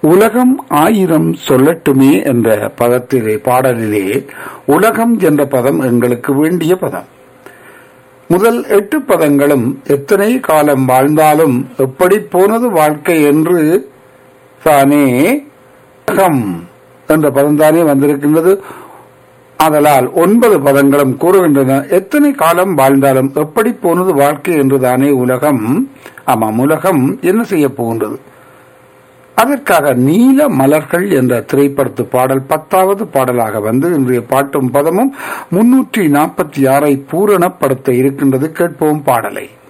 உலகம் ஆயிரம் சொல்லட்டுமே என்ற பதத்திலே பாடலிலே உலகம் என்ற பதம் எங்களுக்கு வேண்டிய பதம் முதல் எட்டு பதங்களும் எத்தனை காலம் வாழ்ந்தாலும் எப்படி போனது வாழ்க்கை என்று தானே உலகம் என்ற பதம் தானே வந்திருக்கின்றது ஆதலால் ஒன்பது பதங்களும் கூறுகின்றன எத்தனை காலம் வாழ்ந்தாலும் எப்படி போனது வாழ்க்கை என்றுதானே உலகம் ஆமாம் உலகம் என்ன செய்ய போகின்றது அதற்காக நீல மலர்கள் என்ற திரைப்படத்து பாடல் பத்தாவது பாடலாக வந்து இன்றைய பாட்டும் பதமும் முன்னூற்றி நாற்பத்தி ஆறை பூரணப்படுத்த இருக்கின்றது கேட்போம் பாடலை